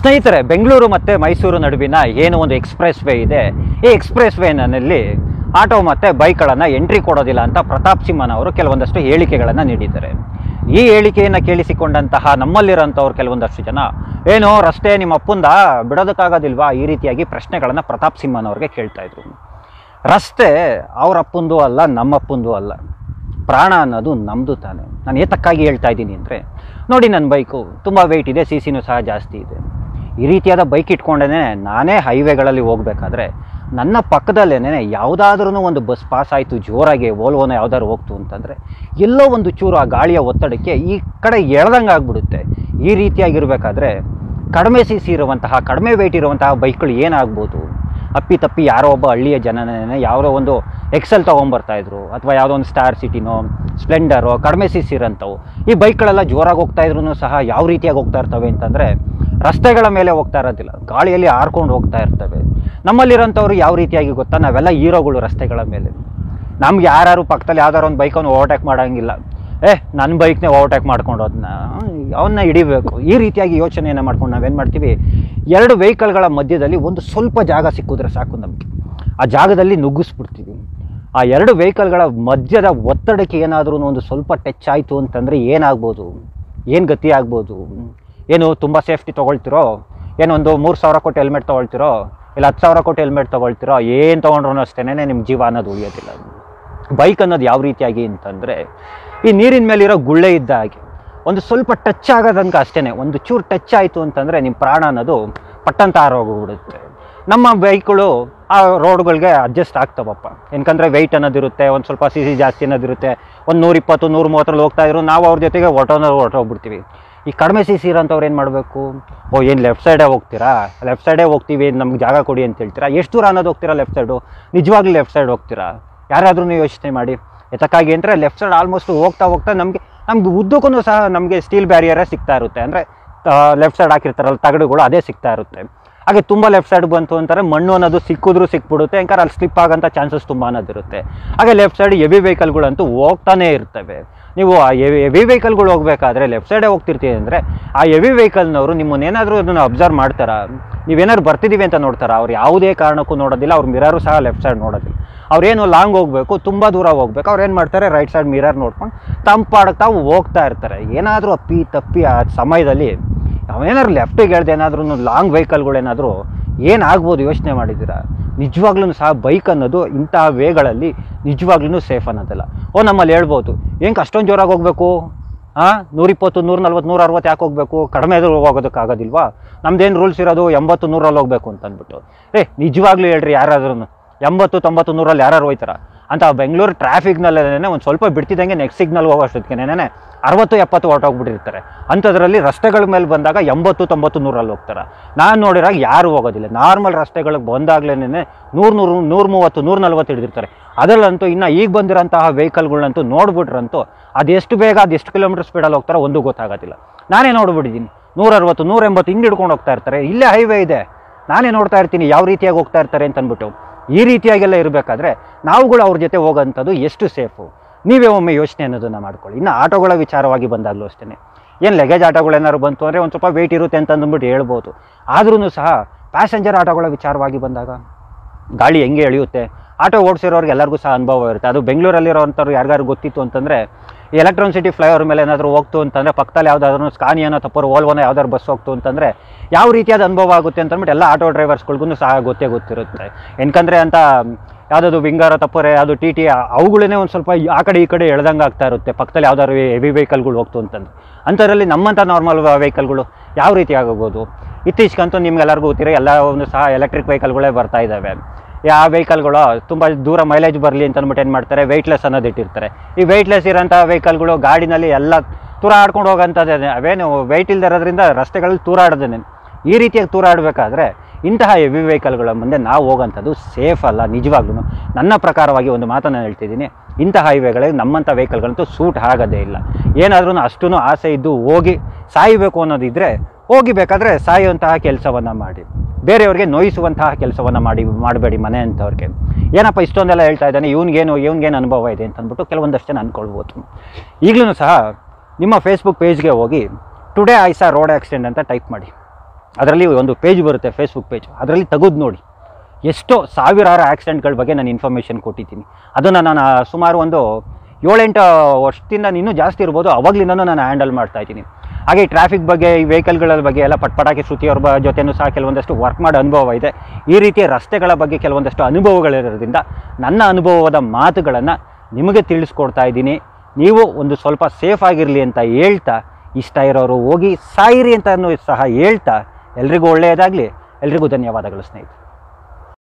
ಸ್ನೇಹಿತರೆ ಬೆಂಗಳೂರು ಮತ್ತು ಮೈಸೂರು ನಡುವಿನ ಏನು ಒಂದು ಎಕ್ಸ್ಪ್ರೆಸ್ ವೇ ಇದೆ ಈ ಎಕ್ಸ್ಪ್ರೆಸ್ ವೇನಲ್ಲಿ ಆಟೋ ಮತ್ತು ಬೈಕ್ಗಳನ್ನು ಎಂಟ್ರಿ ಕೊಡೋದಿಲ್ಲ ಅಂತ ಪ್ರತಾಪ್ ಸಿಂಹನವರು ಕೆಲವೊಂದಷ್ಟು ಹೇಳಿಕೆಗಳನ್ನು ನೀಡಿದ್ದಾರೆ ಈ ಹೇಳಿಕೆಯನ್ನು ಕೇಳಿಸಿಕೊಂಡಂತಹ ನಮ್ಮಲ್ಲಿರೋಂಥವ್ರು ಕೆಲವೊಂದಷ್ಟು ಜನ ಏನು ರಸ್ತೆ ನಿಮ್ಮ ಅಪ್ಪಂದ ಬಿಡೋದಕ್ಕಾಗೋದಿಲ್ವಾ ಈ ರೀತಿಯಾಗಿ ಪ್ರಶ್ನೆಗಳನ್ನು ಪ್ರತಾಪ್ ಸಿಂಹನವ್ರಿಗೆ ಕೇಳ್ತಾ ಇದ್ರು ರಸ್ತೆ ಅವ್ರ ಅಪ್ಪಂದು ಅಲ್ಲ ನಮ್ಮಪ್ಪಂದು ಅಲ್ಲ ಪ್ರಾಣ ಅನ್ನೋದು ನಮ್ಮದು ತಾನೆ ನಾನು ಏತಕ್ಕಾಗಿ ಹೇಳ್ತಾ ಇದ್ದೀನಿ ಅಂದರೆ ನೋಡಿ ನನ್ನ ಬೈಕು ತುಂಬ ವೆಯ್ಟ್ ಇದೆ ಸಿ ಸಿನೂ ಸಹ ಜಾಸ್ತಿ ಇದೆ ಈ ರೀತಿಯಾದ ಬೈಕ್ ಇಟ್ಕೊಂಡೇ ನಾನೇ ಹೈವೇಗಳಲ್ಲಿ ಹೋಗಬೇಕಾದ್ರೆ ನನ್ನ ಪಕ್ಕದಲ್ಲೇ ಯಾವುದಾದ್ರೂ ಒಂದು ಬಸ್ ಪಾಸ್ ಆಯಿತು ಜೋರಾಗಿ ಓಲ್ವೋನ ಯಾವ್ದಾದ್ರು ಹೋಗ್ತು ಅಂತಂದರೆ ಎಲ್ಲೋ ಒಂದು ಚೂರು ಆ ಗಾಳಿಯ ಒತ್ತಡಕ್ಕೆ ಈ ಕಡೆ ಎಳ್ದಂಗೆ ಆಗ್ಬಿಡುತ್ತೆ ಈ ರೀತಿಯಾಗಿರಬೇಕಾದ್ರೆ ಕಡಿಮೆ ಸಿ ಸಿ ಇರುವಂತಹ ಕಡಿಮೆ ವೆಯ್ಟ್ ಇರುವಂತಹ ಬೈಕ್ಗಳು ಏನಾಗ್ಬೋದು ಅಪ್ಪಿ ತಪ್ಪಿ ಯಾರೋ ಒಬ್ಬ ಹಳ್ಳಿಯ ಜನನೇ ಯಾವುದೋ ಒಂದು ಎಕ್ಸೆಲ್ ತೊಗೊಂಬರ್ತಾ ಇದ್ರು ಅಥವಾ ಯಾವುದೋ ಒಂದು ಸ್ಟಾರ್ ಸಿಟಿನೋ ಸ್ಪ್ಲೆಂಡರೋ ಕಡಿಮೆ ಸಿ ಸಿ ಇರೋಂಥವು ಈ ಬೈಕ್ಗಳೆಲ್ಲ ಜೋರಾಗಿ ಹೋಗ್ತಾ ಇದ್ರು ಸಹ ಯಾವ ರೀತಿಯಾಗಿ ಹೋಗ್ತಾ ಇರ್ತವೆ ಅಂತಂದರೆ ರಸ್ತೆಗಳ ಮೇಲೆ ಹೋಗ್ತಾ ಇರೋದಿಲ್ಲ ಗಾಳಿಯಲ್ಲಿ ಹಾರ್ಕೊಂಡು ಹೋಗ್ತಾ ಇರ್ತವೆ ನಮ್ಮಲ್ಲಿರೋಂಥವ್ರು ಯಾವ ರೀತಿಯಾಗಿ ಗೊತ್ತಾ ನಾವೆಲ್ಲ ಹೀರೋಗಳು ರಸ್ತೆಗಳ ಮೇಲೆ ನಮ್ಗೆ ಯಾರು ಪಕ್ಕದಲ್ಲಿ ಯಾವ್ದಾರು ಒಂದು ಬೈಕನ್ನು ಓವರ್ಟೇಕ್ ಮಾಡೋಂಗಿಲ್ಲ ಏ ನನ್ನ ಬೈಕ್ನೇ ಓವರ್ಟೇಕ್ ಮಾಡ್ಕೊಂಡು ಅದನ್ನ ಅವನ್ನ ಹಿಡಿಬೇಕು ಈ ರೀತಿಯಾಗಿ ಯೋಚನೆಯನ್ನು ಮಾಡ್ಕೊಂಡು ನಾವೇನು ಮಾಡ್ತೀವಿ ಎರಡು ವೆಹಿಕಲ್ಗಳ ಮಧ್ಯದಲ್ಲಿ ಒಂದು ಸ್ವಲ್ಪ ಜಾಗ ಸಿಕ್ಕಿದ್ರೆ ಸಾಕು ನಮಗೆ ಆ ಜಾಗದಲ್ಲಿ ನುಗ್ಗಿಸ್ಬಿಡ್ತೀವಿ ಆ ಎರಡು ವೆಹಿಕಲ್ಗಳ ಮಧ್ಯದ ಒತ್ತಡಕ್ಕೆ ಏನಾದರೂ ಒಂದು ಸ್ವಲ್ಪ ಟಚ್ ಆಯಿತು ಅಂತಂದರೆ ಏನಾಗ್ಬೋದು ಏನು ಗತಿ ಆಗ್ಬೋದು ಏನು ತುಂಬ ಸೇಫ್ಟಿ ತೊಗೊಳ್ತಿರೋ ಏನೊಂದು ಮೂರು ಸಾವಿರ ಕೊಟ್ಟು ಹೆಲ್ಮೆಟ್ ತೊಗೊಳ್ತಿರೋ ಇಲ್ಲ ಹತ್ತು ಸಾವಿರ ಕೊಟ್ಟು ಹೆಲ್ಮೆಟ್ ತೊಗೊಳ್ತಿರೋ ಏನು ತೊಗೊಂಡ್ರು ಅಷ್ಟೇ ನಿಮ್ಮ ಜೀವ ಅನ್ನೋದು ಉಳಿಯೋದಿಲ್ಲ ಬೈಕ್ ಅನ್ನೋದು ಯಾವ ರೀತಿಯಾಗಿ ಅಂತಂದರೆ ಈ ನೀರಿನ ಮೇಲಿರೋ ಗುಳ್ಳೆ ಇದ್ದ ಹಾಗೆ ಒಂದು ಸ್ವಲ್ಪ ಟಚ್ ಆಗೋದಂಕ ಅಷ್ಟೇ ಒಂದು ಚೂರು ಟಚ್ ಆಯಿತು ಅಂತಂದರೆ ನಿಮ್ಮ ಪ್ರಾಣ ಅನ್ನೋದು ಪಟ್ಟಂತ ಆರೋಗ್ಬಿಡುತ್ತೆ ನಮ್ಮ ಬೈಕ್ಗಳು ಆ ರೋಡ್ಗಳಿಗೆ ಅಡ್ಜಸ್ಟ್ ಆಗ್ತಾವಪ್ಪ ಏನಕಂದ್ರೆ ವೆಯ್ಟ್ ಅನ್ನೋದಿರುತ್ತೆ ಒಂದು ಸ್ವಲ್ಪ ಸಿ ಸಿ ಜಾಸ್ತಿ ಅನ್ನೋದಿರುತ್ತೆ ಒಂದು ನೂರಿಪ್ಪತ್ತು ನೂರು ಮೂವತ್ತರಲ್ಲಿ ಹೋಗ್ತಾ ಇದ್ರು ನಾವು ಅವ್ರ ಜೊತೆಗೆ ಹೊಟ್ಟೋನ ಹೊರಟೋಗ್ಬಿಡ್ತೀವಿ ಈ ಕಡಿಮೆ ಸಿ ಸಿ ಇರೋಂಥವ್ರು ಏನು ಮಾಡಬೇಕು ಓ ಏನು ಲೆಫ್ಟ್ ಸೈಡೇ ಹೋಗ್ತೀರಾ ಲೆಫ್ಟ್ ಸೈಡೇ ಹೋಗ್ತೀವಿ ನಮ್ಗೆ ಜಾಗ ಕೊಡಿ ಅಂತ ಹೇಳ್ತೀರಾ ಎಷ್ಟು ದೂರ ಅನ್ನೋದು ಹೋಗ್ತೀರಾ ಲೆಫ್ಟ್ ಸೈಡು ನಿಜವಾಗ್ಲೂ ಲೆಫ್ಟ್ ಸೈಡ್ ಹೋಗ್ತೀರಾ ಯಾರಾದ್ರೂ ಯೋಚನೆ ಮಾಡಿ ಎತಕ್ಕಾಗಿ ಅಂದರೆ ಲೆಫ್ಟ್ ಸೈಡ್ ಆಲ್ಮೋಸ್ಟ್ ಹೋಗ್ತಾ ಹೋಗ್ತಾ ನಮಗೆ ನಮ್ಗೆ ಉದ್ದಕ್ಕೂ ಸಹ ನಮಗೆ ಸ್ಟೀಲ್ ಬ್ಯಾರಿಯರೇ ಸಿಗ್ತಾ ಇರುತ್ತೆ ಅಂದರೆ ಲೆಫ್ಟ್ ಸೈಡ್ ಹಾಕಿರ್ತಾರಲ್ಲ ತಗಡುಗಳು ಅದೇ ಸಿಗ್ತಾ ಇರುತ್ತೆ ಹಾಗೆ ತುಂಬ ಲೆಫ್ಟ್ ಸೈಡ್ ಬಂತು ಅಂತಾರೆ ಮಣ್ಣು ಅನ್ನೋದು ಸಿಕ್ಕಿದ್ರೂ ಸಿಕ್ಬಿಡುತ್ತೆ ಯಾಕಂದ್ರೆ ಅಲ್ಲಿ ಸ್ಲಿಪ್ ಆಗೋಂಥ ಚಾನ್ಸಸ್ ತುಂಬ ಅನ್ನೋದಿರುತ್ತೆ ಹಾಗೆ ಲೆಫ್ಟ್ ಸೈಡ್ ಹೆವಿ ವೆಹಿಕಲ್ಗಳಂತೂ ಹೋಗ್ತಾನೇ ಇರ್ತವೆ ನೀವು ಆ ಹೆವಿ ಹೆವಿ ವೆಹಿಕಲ್ಗಳು ಹೋಗ್ಬೇಕಾದ್ರೆ ಲೆಫ್ಟ್ ಸೈಡೇ ಹೋಗ್ತಿರ್ತೀವಿ ಅಂದರೆ ಆ ಹೆವಿ ವೆಹಿಕಲ್ನವರು ನಿಮ್ಮನ್ನೇನಾದರೂ ಅದನ್ನು ಅಬ್ಸರ್ವ್ ಮಾಡ್ತಾರಾ ನೀವೇನಾದ್ರು ಬರ್ತಿದ್ದೀವಿ ಅಂತ ನೋಡ್ತಾರಾ ಅವ್ರು ಯಾವುದೇ ಕಾರಣಕ್ಕೂ ನೋಡೋದಿಲ್ಲ ಅವ್ರ ಮಿರರು ಸಹ ಲೆಫ್ಟ್ ಸೈಡ್ ನೋಡೋದಿಲ್ಲ ಅವ್ರೇನು ಲಾಂಗ್ ಹೋಗಬೇಕು ತುಂಬ ದೂರ ಹೋಗ್ಬೇಕು ಅವ್ರು ಏನು ಮಾಡ್ತಾರೆ ರೈಟ್ ಸೈಡ್ ಮಿರರ್ ನೋಡ್ಕೊಂಡು ತಂಪಾಡಕ್ಕೆ ತಾವು ಹೋಗ್ತಾ ಇರ್ತಾರೆ ಏನಾದರೂ ಅಪ್ಪಿ ತಪ್ಪಿ ಆ ಸಮಯದಲ್ಲಿ ನಾವೇನಾದ್ರು ಲೆಫ್ಟಿಗೆ ಹೇಳ್ದೆ ಏನಾದ್ರೂ ಲಾಂಗ್ ವೆಹಿಕಲ್ಗಳೇನಾದರೂ ಏನಾಗ್ಬೋದು ಯೋಚನೆ ಮಾಡಿದ್ದೀರಾ ನಿಜವಾಗ್ಲೂ ಸಹ ಬೈಕ್ ಅನ್ನೋದು ಇಂತಹ ವೇಗಳಲ್ಲಿ ನಿಜವಾಗ್ಲೂ ಸೇಫ್ ಅನ್ನೋದಲ್ಲ ಓ ನಮ್ಮಲ್ಲಿ ಹೇಳ್ಬೋದು ಏನಕ್ಕೆ ಅಷ್ಟೊಂದು ಜೋರಾಗಿ ಹೋಗಬೇಕು ಹಾಂ ನೂರಿಪ್ಪತ್ತು ನೂರ ನಲ್ವತ್ತು ನೂರ ಅರವತ್ತು ಯಾಕೆ ಹೋಗಬೇಕು ಕಡಿಮೆ ಎದುರು ಹೋಗೋದಕ್ಕಾಗೋದಿಲ್ವಾ ನಮ್ದೇನು ರೂಲ್ಸ್ ಇರೋದು ಎಂಬತ್ತು ನೂರಲ್ಲಿ ಹೋಗ್ಬೇಕು ಅಂತ ಅಂದ್ಬಿಟ್ಟು ಏ ನಿಜವಾಗ್ಲೂ ಹೇಳ್ರಿ ಯಾರಾದ್ರೂ ಎಂಬತ್ತು ತೊಂಬತ್ತು ನೂರಲ್ಲಿ ಯಾರು ಹೋಯ್ತಾರ ಅಂತ ಬೆಂಗಳೂರು ಟ್ರಾಫಿಕ್ನಲ್ಲೇ ಒಂದು ಸ್ವಲ್ಪ ಬಿಡ್ತಿದ್ದಂಗೆ ನೆಕ್ಸ್ಟ್ ಸಿಗ್ನಲ್ ಹೋಗೋಷ್ಟೊತ್ತಿಗೆನೇ ಅರವತ್ತು ಎಪ್ಪತ್ತು ಹೊರಟೋಗ್ಬಿಟ್ಟಿರ್ತಾರೆ ಅಂಥದ್ರಲ್ಲಿ ರಸ್ತೆಗಳ ಮೇಲೆ ಬಂದಾಗ ಎಂಬತ್ತು ತೊಂಬತ್ತು ನೂರಲ್ಲಿ ಹೋಗ್ತಾರೆ ನಾನು ನೋಡಿರಾಗ ಯಾರು ಹೋಗೋದಿಲ್ಲ ನಾರ್ಮಲ್ ರಸ್ತೆಗಳಿಗೆ ಬಂದಾಗ್ಲೇ ನೂರು ನೂರು ನೂರ ಮೂವತ್ತು ನೂರ ನಲ್ವತ್ತು ಹಿಡಿದಿರ್ತಾರೆ ಅದರಲ್ಲಂತೂ ಇನ್ನು ಈಗ ಬಂದಿರೋಂತಹ ವೆಹಿಕಲ್ಗಳಂತೂ ನೋಡ್ಬಿಟ್ರಂತೂ ಅದೆಷ್ಟು ಬೇಗ ಅದೆಷ್ಟು ಕಿಲೋಮೀಟರ್ ಸ್ಪೀಡಲ್ಲಿ ಹೋಗ್ತಾರೋ ಒಂದು ಗೊತ್ತಾಗೋದಿಲ್ಲ ನಾನೇ ನೋಡ್ಬಿಟ್ಟಿದ್ದೀನಿ ನೂರ ಅರವತ್ತು ನೂರ ಎಂಬತ್ತು ಹಿಂಗೆ ಹಿಡ್ಕೊಂಡು ಹೋಗ್ತಾ ಇರ್ತಾರೆ ಇಲ್ಲೇ ಹೈವೇ ಇದೆ ನಾನೇ ನೋಡ್ತಾ ಇರ್ತೀನಿ ಯಾವ ರೀತಿಯಾಗಿ ಹೋಗ್ತಾ ಇರ್ತಾರೆ ಅಂತ ಅಂದ್ಬಿಟ್ಟು ಈ ರೀತಿಯಾಗೆಲ್ಲ ಇರಬೇಕಾದ್ರೆ ನಾವುಗಳು ಅವ್ರ ಜೊತೆ ಹೋಗೋಂಥದ್ದು ಎಷ್ಟು ಸೇಫು ನೀವೇ ಒಮ್ಮೆ ಯೋಚನೆ ಅನ್ನೋದನ್ನು ಮಾಡ್ಕೊಳ್ಳಿ ಇನ್ನು ಆಟೋಗಳ ವಿಚಾರವಾಗಿ ಬಂದಾಗಲೂ ಅಷ್ಟೇ ಏನು ಲಗೇಜ್ ಆಟೋಗಳು ಏನಾದ್ರು ಬಂತು ಅಂದರೆ ಒಂದು ಸ್ವಲ್ಪ ವೆಯ್ಟ್ ಇರುತ್ತೆ ಅಂತ ಅಂದ್ಬಿಟ್ಟು ಹೇಳ್ಬೋದು ಆದ್ರೂ ಸಹ ಪ್ಯಾಸೆಂಜರ್ ಆಟೋಗಳ ವಿಚಾರವಾಗಿ ಬಂದಾಗ ಗಾಳಿ ಹೆಂಗೆ ಎಳೆಯುತ್ತೆ ಆಟೋ ಓಡಿಸಿರೋರ್ಗೆ ಎಲ್ಲರಿಗೂ ಸಹ ಅನುಭವ ಇರುತ್ತೆ ಅದು ಬೆಂಗಳೂರಲ್ಲಿರೋವಂಥವ್ರು ಯಾರಿಗಾರು ಗೊತ್ತಿತ್ತು ಅಂತಂದರೆ ಈ ಎಲೆಕ್ಟ್ರಾನ್ ಸಿಟಿ ಫ್ಲೈಓವರ್ ಮೇಲೆ ಏನಾದರೂ ಹೋಗ್ತು ಅಂತಂದರೆ ಪಕ್ಕದಲ್ಲಿ ಯಾವುದಾದ್ರೂ ಸ್ಕಾನಿಯನೋ ತಪ್ಪರು ಓಲ್ವನೋ ಯಾವ್ದಾದ್ರು ಬಸ್ ಹೋಗ್ತು ಅಂತಂದರೆ ಯಾವ ರೀತಿಯಾದ ಅನುಭವ ಆಗುತ್ತೆ ಅಂತಂದ್ಬಿಟ್ಟು ಎಲ್ಲ ಆಟೋ ಡ್ರೈವರ್ಸ್ಗಳಿಗೂ ಸಹ ಗೊತ್ತೇ ಗೊತ್ತಿರುತ್ತೆ ಏನಕಂದರೆ ಅಂತ ಯಾವುದಾದ್ರು ವಿಂಗಾರ ತಪ್ಪರೆ ಯಾವುದು ಟಿ ಟಿ ಅವುಗಳನ್ನೇ ಒಂದು ಸ್ವಲ್ಪ ಆ ಕಡೆ ಈ ಕಡೆ ಎಳ್ದಂಗೆ ಆಗ್ತಾ ಇರುತ್ತೆ ಪಕ್ಕದಲ್ಲಿ ಯಾವ್ದಾದ್ರು ಹೆವಿ ವೆಹಿಕಲ್ಗಳು ಹೋಗ್ತು ಅಂತಂದ್ರೆ ಅಂಥದ್ರಲ್ಲಿ ನಮ್ಮಂಥ ನಾರ್ಮಲ್ ವೆಹಿಕಲ್ಗಳು ಯಾವ ರೀತಿ ಆಗೋಗ್ಬೋದು ಇತ್ತೀಚೆಗಂತೂ ನಿಮ್ಗೆಲ್ಲರಿಗೂ ಗೊತ್ತಿರೋ ಎಲ್ಲ ಒಂದು ಸಹ ಎಲೆಕ್ಟ್ರಿಕ್ ವೆಹಿಕಲ್ಗಳೇ ಬರ್ತಾ ಇದ್ದಾವೆ ಆ ವೆಹಿಕಲ್ಗಳು ತುಂಬ ದೂರ ಮೈಲೇಜ್ ಬರಲಿ ಅಂತ ಅಂದ್ಬಿಟ್ಟು ಏನು ಮಾಡ್ತಾರೆ ವೆಯ್ಟ್ಲೆಸ್ ಅನ್ನೋದು ಇಟ್ಟಿರ್ತಾರೆ ಈ ವೆಯ್ಟ್ಲೆಸ್ ಇರೋಂಥ ವೆಹಿಕಲ್ಗಳು ಗಾಡಿನಲ್ಲಿ ಎಲ್ಲ ತೂರಾಡ್ಕೊಂಡು ಹೋಗೋಂಥದ್ದೇ ಅವೇನು ವೆಯ್ಟ್ ಇಲ್ದಿರೋದ್ರಿಂದ ರಸ್ತೆಗಳಲ್ಲಿ ತೂರಾಡ್ದೇನೆ ಈ ರೀತಿಯಾಗಿ ತೂರಾಡಬೇಕಾದ್ರೆ ಇಂತಹ ಹೆವಿ ವೆಹಿಕಲ್ಗಳ ಮುಂದೆ ನಾವು ಹೋಗೋಂಥದ್ದು ಸೇಫ್ ಅಲ್ಲ ನಿಜವಾಗ್ಲೂ ನನ್ನ ಪ್ರಕಾರವಾಗಿ ಒಂದು ಮಾತನ್ನು ಹೇಳ್ತಿದ್ದೀನಿ ಇಂಥ ಹೈವೇಗಳಿಗೆ ನಮ್ಮಂಥ ವೆಹಿಕಲ್ಗಳಂತೂ ಸೂಟ್ ಆಗೋದೇ ಇಲ್ಲ ಏನಾದ್ರೂ ಅಷ್ಟೂ ಆಸೆ ಇದ್ದು ಹೋಗಿ ಸಾಯಬೇಕು ಅನ್ನೋದಿದ್ದರೆ ಹೋಗಿ ಬೇಕಾದರೆ ಸಾಯುವಂತಹ ಕೆಲಸವನ್ನು ಮಾಡಿ ಬೇರೆಯವ್ರಿಗೆ ನೋಯಿಸುವಂತಹ ಕೆಲಸವನ್ನು ಮಾಡಿ ಮಾಡಬೇಡಿ ಮನೆ ಅಂತವ್ರಿಗೆ ಏನಪ್ಪ ಇಷ್ಟೊಂದೆಲ್ಲ ಹೇಳ್ತಾ ಇದ್ದಾನೆ ಇವ್ನಿಗೇನು ಇವ್ನಿಗೇನು ಅನುಭವ ಇದೆ ಅಂತ ಅಂದ್ಬಿಟ್ಟು ಕೆಲವೊಂದಷ್ಟು ಜನ ಅಂದ್ಕೊಳ್ಬೋದು ಈಗಲೂ ಸಹ ನಿಮ್ಮ ಫೇಸ್ಬುಕ್ ಪೇಜ್ಗೆ ಹೋಗಿ today I saw road accident ಅಂತ ಟೈಪ್ ಮಾಡಿ ಅದರಲ್ಲಿ ಒಂದು ಪೇಜ್ ಬರುತ್ತೆ ಫೇಸ್ಬುಕ್ ಪೇಜ್ ಅದರಲ್ಲಿ ತೆಗೆದು ನೋಡಿ ಎಷ್ಟೋ ಸಾವಿರಾರು ಆಕ್ಸಿಡೆಂಟ್ಗಳ ಬಗ್ಗೆ ನಾನು ಇನ್ಫಾರ್ಮೇಷನ್ ಕೊಟ್ಟಿದ್ದೀನಿ ಅದನ್ನು ನಾನು ಆ ಸುಮಾರು ಒಂದು ಏಳೆಂಟು ವರ್ಷದಿಂದ ಇನ್ನೂ ಜಾಸ್ತಿ ಇರ್ಬೋದು ಅವಾಗಲಿಂದನೂ ನಾನು ಹ್ಯಾಂಡಲ್ ಮಾಡ್ತಾ ಇದ್ದೀನಿ ಹಾಗೆ ಈ ಟ್ರಾಫಿಕ್ ಬಗ್ಗೆ ಈ ವೆಹಿಕಲ್ಗಳ ಬಗ್ಗೆ ಎಲ್ಲ ಪಟ್ಪಟಾಕಿ ಶ್ರುತಿಯವ್ರ ಬ ಜೊತೆನೂ ಸಹ ಕೆಲವೊಂದಷ್ಟು ವರ್ಕ್ ಮಾಡೋ ಅನುಭವ ಇದೆ ಈ ರೀತಿಯ ರಸ್ತೆಗಳ ಬಗ್ಗೆ ಕೆಲವೊಂದಷ್ಟು ಅನುಭವಗಳಿರೋದ್ರಿಂದ ನನ್ನ ಅನುಭವದ ಮಾತುಗಳನ್ನು ನಿಮಗೆ ತಿಳಿಸ್ಕೊಡ್ತಾ ಇದ್ದೀನಿ ನೀವು ಒಂದು ಸ್ವಲ್ಪ ಸೇಫ್ ಆಗಿರಲಿ ಅಂತ ಹೇಳ್ತಾ ಇಷ್ಟ ಇರೋರು ಹೋಗಿ ಸಾಯಿರಿ ಅಂತ ಸಹ ಹೇಳ್ತಾ ಎಲ್ರಿಗೂ ಒಳ್ಳೆಯದಾಗಲಿ ಎಲ್ರಿಗೂ ಧನ್ಯವಾದಗಳು ಸ್ನೇಹಿತರೆ